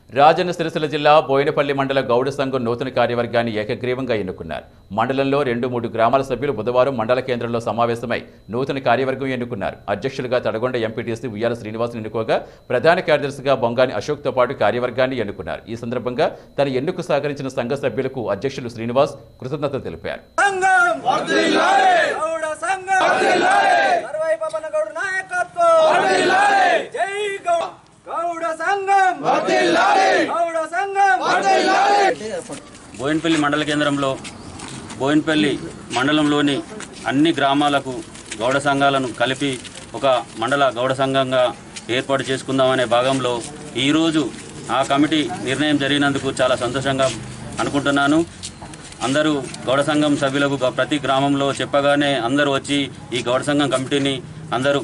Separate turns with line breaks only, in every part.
రాజన్న సిరిసిల్ల జిల్లా బోయినపల్లి మండల గౌడ సంఘం నూతన కార్యవర్గాన్ని ఏకగ్రీవంగా ఎన్నుకున్నారు మండలంలో రెండు మూడు గ్రామాల సభ్యులు బుధవారం మండల కేంద్రంలో సమావేశమై నూతన కార్యవర్గం ఎన్నుకున్నారు అధ్యక్షులుగా తడగొండ ఎంపీటీసీ ఉయ్యాల శ్రీనివాసులు ఎన్నుకోగా ప్రధాన కార్యదర్శిగా బొంగాని అశోక్తో పాటు కార్యవర్గాన్ని ఎన్నుకున్నారు ఈ సందర్భంగా తన ఎన్నుకు సహకరించిన సంఘ సభ్యులకు అధ్యక్షులు శ్రీనివాస్ కృతజ్ఞతలు తెలిపారు
సంఘం గౌడ సంఘం సర్వై పవన గౌడ నాయకత్వం జై గౌడ గౌడ సంఘం గౌడ సంఘం
బోయినపల్లి మండల కేంద్రంలో బోయినపల్లి మండలంలోని అన్ని గ్రామాలకు గౌడ సంఘాలను కలిపి ఒక మండల గౌడ సంఘంగా ఏర్పాటు చేసుకుందామనే భాగంలో ఈరోజు ఆ కమిటీ నిర్ణయం జరిగినందుకు చాలా సంతోషంగా అనుకుంటున్నాను అందరూ గౌడ సంఘం సభ్యులకు గ- ప్రతి గ్రామంలో చెప్పగానే అందరూ వచ్చి ఈ గౌడ సంఘం కమిటీని అందరూ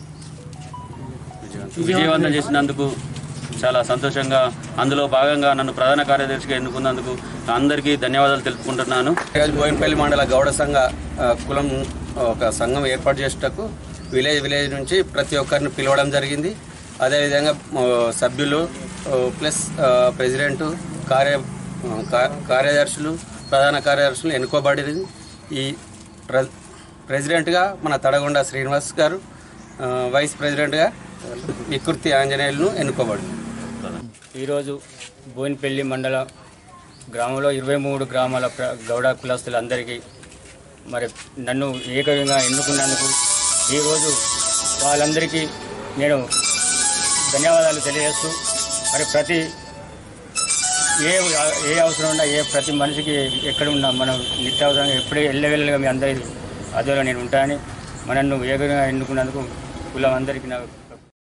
విజయవంతం చేసినందుకు చాలా సంతోషంగా అందులో భాగంగా నన్ను ప్రధాన కార్యదర్శిగా ఎన్నుకున్నందుకు అందరికీ ధన్యవాదాలు తెలుపుకుంటున్నాను
ఈరోజు బోయినపల్లి మండల గౌడ సంఘ ఆ, కులం ఒక సంఘం ఏర్పాటు చేసేటకు విలేజ్ విలేజ్ నుంచి ప్రతి ఒక్కరిని పిలవడం జరిగింది అదేవిధంగా ఆ, సభ్యులు ఆ, ప్లస్ ఆ, ప్రెసిడెంట్ కార్య ఆ, కా- కార్యదర్శులు ప్రధాన కార్యదర్శులు ఎన్నుకోబడింది ఈ ప్ర ప్రెసిడెంట్గా మన తడగొండ శ్రీనివాస్ గారు ఆ, వైస్ ప్రెసిడెంట్గా వికృతి ఆంజనేయులను ఎన్నుకోబడింది
ఈరోజు బోయినపల్లి మండల గ్రామంలో ఇరవై మూడు గ్రామాల ప్ర గౌడ కులస్తులందరికీ మరి నన్ను ఏకంగా ఎన్నుకున్నందుకు ఈరోజు వాళ్ళందరికీ నేను ధన్యవాదాలు తెలియజేస్తూ మరి ప్రతి ఏ ఏ అవసరం ఉన్నా ఏ ప్రతి మనిషికి ఎక్కడ ఉన్నా మనం నిత్యావసరంగా ఎప్పుడే ఎల్లవెల్లగా మీ అందరి అదే నేను ఉంటానని మనల్ని ఏకంగా ఎన్నుకున్నందుకు కులం అందరికీ నాకు